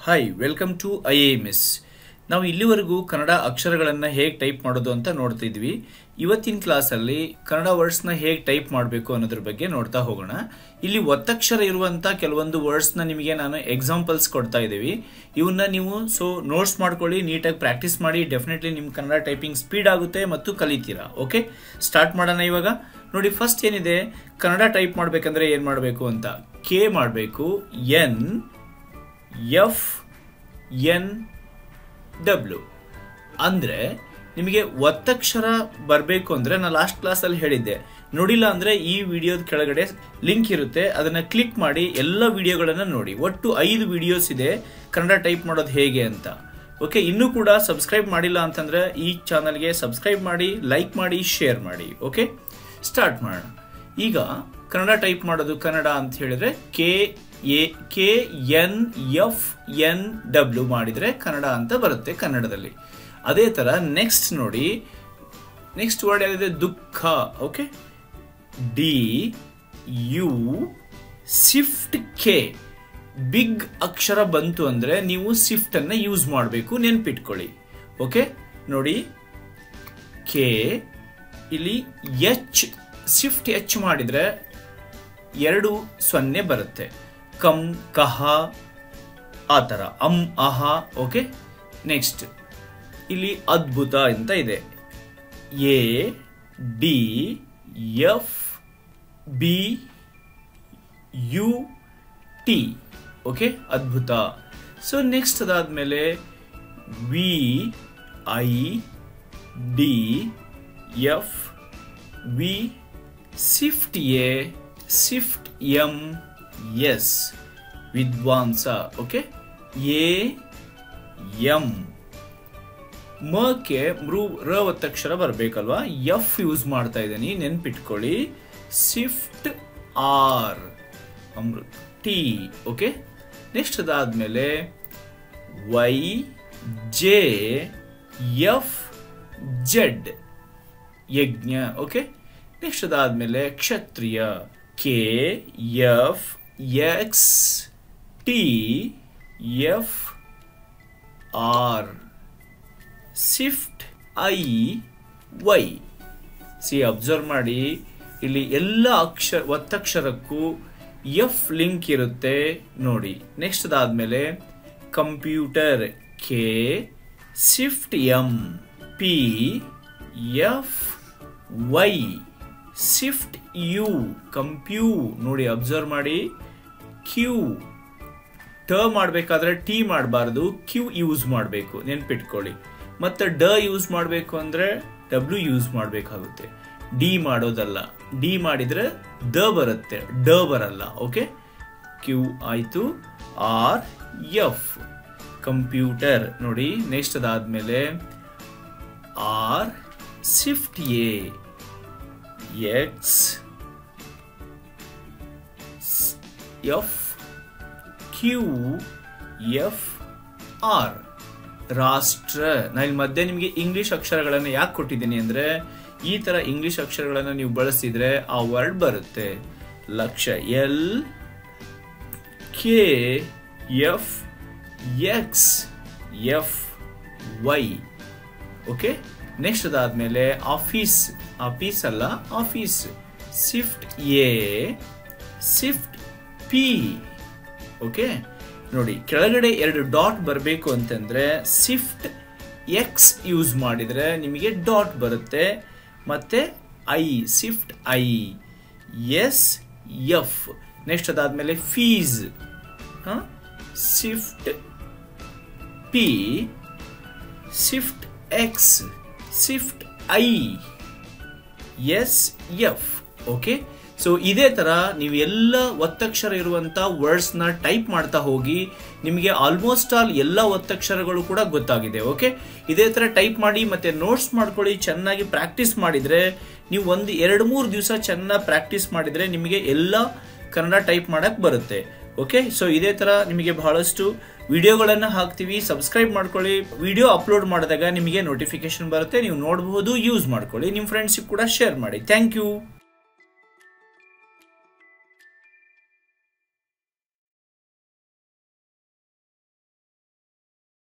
hi welcome to I A M S ನಾವು ಇಲ್ಲಿವರೆಗೂ ಕನ್ನಡ ಅಕ್ಷರಗಳನ್ನು ಹೇಗೆ ಟೈಪ್ ಮಾಡೋದು ಅಂತ ನೋಡ್ತಿದ್ವಿ ಇವತ್ತಿನ ಕ್ಲಾಸಲ್ಲಿ ಕನ್ನಡ ವರ್ಡ್ಸ್ನ ಹೇಗೆ ಟೈಪ್ ಮಾಡಬೇಕು ಅನ್ನೋದ್ರ ಬಗ್ಗೆ ನೋಡ್ತಾ ಹೋಗೋಣ ಇಲ್ಲಿ ಒತ್ತಕ್ಷರ ಇರುವಂಥ ಕೆಲವೊಂದು ವರ್ಡ್ಸ್ನ ನಿಮಗೆ ನಾನು ಎಕ್ಸಾಂಪಲ್ಸ್ ಕೊಡ್ತಾ ಇದ್ದೀವಿ ಇವನ್ನ ನೀವು ಸೊ ನೋಟ್ಸ್ ಮಾಡ್ಕೊಳ್ಳಿ ನೀಟಾಗಿ ಪ್ರಾಕ್ಟೀಸ್ ಮಾಡಿ ಡೆಫಿನೆಟ್ಲಿ ನಿಮ್ಮ ಕನ್ನಡ ಟೈಪಿಂಗ್ ಸ್ಪೀಡ್ ಆಗುತ್ತೆ ಮತ್ತು ಕಲಿತೀರಾ ಓಕೆ ಸ್ಟಾರ್ಟ್ ಮಾಡೋಣ ಇವಾಗ ನೋಡಿ ಫಸ್ಟ್ ಏನಿದೆ ಕನ್ನಡ ಟೈಪ್ ಮಾಡಬೇಕಂದ್ರೆ ಏನು ಮಾಡಬೇಕು ಅಂತ ಕೆ ಮಾಡಬೇಕು ಎನ್ ಎಫ್ ಎನ್ ಡಬ್ಲ್ಯೂ ಅಂದರೆ ನಿಮಗೆ ಒತ್ತಕ್ಷರ ಬರಬೇಕು ಅಂದರೆ ನಾನು ಲಾಸ್ಟ್ ಕ್ಲಾಸಲ್ಲಿ ಹೇಳಿದ್ದೆ ನೋಡಿಲ್ಲ ಅಂದರೆ ಈ ವಿಡಿಯೋದ ಕೆಳಗಡೆ ಲಿಂಕ್ ಇರುತ್ತೆ ಅದನ್ನು ಕ್ಲಿಕ್ ಮಾಡಿ ಎಲ್ಲ ವಿಡಿಯೋಗಳನ್ನು ನೋಡಿ ಒಟ್ಟು ಐದು ವಿಡಿಯೋಸ್ ಇದೆ ಕನ್ನಡ ಟೈಪ್ ಮಾಡೋದು ಹೇಗೆ ಅಂತ ಓಕೆ ಇನ್ನೂ ಕೂಡ ಸಬ್ಸ್ಕ್ರೈಬ್ ಮಾಡಿಲ್ಲ ಅಂತಂದ್ರೆ ಈ ಚಾನಲ್ಗೆ ಸಬ್ಸ್ಕ್ರೈಬ್ ಮಾಡಿ ಲೈಕ್ ಮಾಡಿ ಶೇರ್ ಮಾಡಿ ಓಕೆ ಸ್ಟಾರ್ಟ್ ಮಾಡೋಣ ಈಗ ಕನ್ನಡ ಟೈಪ್ ಮಾಡೋದು ಕನ್ನಡ ಅಂತ ಹೇಳಿದ್ರೆ K A K N F N W ಮಾಡಿದರೆ ಕನ್ನಡ ಅಂತ ಬರುತ್ತೆ ಕನ್ನಡದಲ್ಲಿ ಅದೇ ಥರ ನೆಕ್ಸ್ಟ್ ನೋಡಿ ನೆಕ್ಸ್ಟ್ ವರ್ಡ್ ಯಾವ್ದಿದೆ ದುಃಖ okay D U shift K big ಅಕ್ಷರ ಬಂತು ಅಂದರೆ ನೀವು ಸಿಫ್ಟ್ ಅನ್ನ ಯೂಸ್ ಮಾಡಬೇಕು ನೆನ್ಪಿಟ್ಕೊಳ್ಳಿ ಓಕೆ ನೋಡಿ ಕೆ ಇಲ್ಲಿ ಎಚ್ ಶಿಫ್ಟ್ ಎಚ್ ಮಾಡಿದ್ರೆ ಎರಡು ಸೊನ್ನೆ ಬರುತ್ತೆ ಕಂ ಕಹ ಆ ಥರ ಅಂ ಅಹ ಓಕೆ ನೆಕ್ಸ್ಟ್ ಇಲ್ಲಿ ಅದ್ಭುತ ಅಂತ ಇದೆ A D F B U T okay ಅದ್ಭುತ ಸೊ ನೆಕ್ಸ್ಟ್ ಅದಾದ್ಮೇಲೆ V I D F V shift A shift M S ವಿದ್ವಾಂಸ ಓಕೆ ಎ ಎಂ ಮಕ್ಕೆ ಮೃ ರ ಒತ್ತಕ್ಷರ ಬರಬೇಕಲ್ವಾ ಎಫ್ ಯೂಸ್ ಮಾಡ್ತಾ ಇದ್ದೀನಿ ನೆನ್ಪಿಟ್ಕೊಳ್ಳಿ shift R Amrit T okay next ಅದಾದ್ಮೇಲೆ ವೈ ಜೆ ಎಫ್ ಜೆಡ್ ಯಜ್ಞ ಓಕೆ ನೆಕ್ಸ್ಟ್ ಅದಾದ್ಮೇಲೆ ಕ್ಷತ್ರಿಯ K F X T F R shift I Y C observe ಮಾಡಿ ಇಲ್ಲಿ ಎಲ್ಲ ಅಕ್ಷರ ಒತ್ತಕ್ಷರಕ್ಕೂ ಎಫ್ ಲಿಂಕ್ ಇರುತ್ತೆ ನೋಡಿ ನೆಕ್ಸ್ಟ್ ಅದಾದ್ಮೇಲೆ computer K shift M P F Y shift U ಕಂಪ್ಯೂ ನೋಡಿ ಅಬ್ಸರ್ವ್ ಮಾಡಿ ಕ್ಯೂ ಟ ಮಾಡಬೇಕಾದ್ರೆ ಟಿ ಮಾಡಬಾರ್ದು ಕ್ಯೂ ಯೂಸ್ ಮಾಡಬೇಕು ನೆನ್ಪಿಟ್ಕೊಳ್ಳಿ ಮತ್ತೆ ಡ ಯೂಸ್ ಮಾಡಬೇಕು ಅಂದರೆ ಡಬ್ಲ್ಯೂ ಯೂಸ್ ಮಾಡಬೇಕಾಗುತ್ತೆ ಡಿ ಮಾಡೋದಲ್ಲ ಡಿ ಮಾಡಿದ್ರೆ ದ ಬರುತ್ತೆ ಡ ಬರಲ್ಲ ಓಕೆ ಕ್ಯೂ ಆಯಿತು ಆರ್ ಎಫ್ ಕಂಪ್ಯೂಟರ್ ನೋಡಿ ನೆಕ್ಸ್ಟ್ ಅದಾದ್ಮೇಲೆ R shift A X F Q F R ರಾಷ್ಟ್ರ ನಾನು ಇಲ್ಲಿ ಮಧ್ಯೆ ನಿಮಗೆ ಇಂಗ್ಲಿಷ್ ಅಕ್ಷರಗಳನ್ನು ಯಾಕೆ ಕೊಟ್ಟಿದ್ದೀನಿ ಅಂದರೆ ಈ ಥರ ಇಂಗ್ಲಿಷ್ ಅಕ್ಷರಗಳನ್ನು ನೀವು ಬಳಸಿದ್ರೆ ಆ ವರ್ಡ್ ಬರುತ್ತೆ ಲಕ್ಷ L K F X F Y okay next ಅದಾದ್ಮೇಲೆ ಆಫೀಸ್ ಆಫೀಸ್ ಅಲ್ಲ office shift A shift P okay ನೋಡಿ ಕೆಳಗಡೆ ಎರಡು ಡಾಟ್ ಬರಬೇಕು ಅಂತಂದ್ರೆ ಸಿಫ್ಟ್ ಎಕ್ಸ್ ಯೂಸ್ ಮಾಡಿದ್ರೆ ನಿಮಗೆ ಡಾಟ್ ಬರುತ್ತೆ ಮತ್ತೆ I shift I S F next ಅದಾದ್ಮೇಲೆ ಫೀಸ್ shift P shift X shift I S F okay so ಇದೇ ತರ ನೀವು ಎಲ್ಲ ಒತ್ತಕ್ಷರ ಇರುವಂತ ವರ್ಡ್ಸ್ ನ ಟೈಪ್ ಮಾಡ್ತಾ ಹೋಗಿ ನಿಮಗೆ ಆಲ್ಮೋಸ್ಟ್ ಆಲ್ ಎಲ್ಲ ಒತ್ತಕ್ಷರಗಳು ಕೂಡ ಗೊತ್ತಾಗಿದೆ ಓಕೆ ಇದೇ ತರ ಟೈಪ್ ಮಾಡಿ ಮತ್ತೆ ನೋಟ್ಸ್ ಮಾಡ್ಕೊಳ್ಳಿ ಚೆನ್ನಾಗಿ ಪ್ರಾಕ್ಟೀಸ್ ಮಾಡಿದ್ರೆ ನೀವು ಒಂದು ಎರಡು ಮೂರು ದಿವಸ ಚೆನ್ನಾಗಿ ಪ್ರಾಕ್ಟೀಸ್ ಮಾಡಿದ್ರೆ ನಿಮಗೆ ಎಲ್ಲ ಕನ್ನಡ ಟೈಪ್ ಮಾಡಕ್ ಬರುತ್ತೆ ಓಕೆ ಸೊ ಇದೇ ತರ ನಿಮಗೆ ಬಹಳಷ್ಟು ವಿಡಿಯೋಗಳನ್ನು ಹಾಕ್ತೀವಿ ಸಬ್ಸ್ಕ್ರೈಬ್ ಮಾಡ್ಕೊಳ್ಳಿ ವಿಡಿಯೋ ಅಪ್ಲೋಡ್ ಮಾಡಿದಾಗ ನಿಮಗೆ ನೋಟಿಫಿಕೇಶನ್ ಬರುತ್ತೆ ನೀವು ನೋಡಬಹುದು ಯೂಸ್ ಮಾಡ್ಕೊಳ್ಳಿ ನಿಮ್ಮ ಫ್ರೆಂಡ್ಸಿಗೆ ಕೂಡ ಶೇರ್ ಮಾಡಿ ಥ್ಯಾಂಕ್ ಯು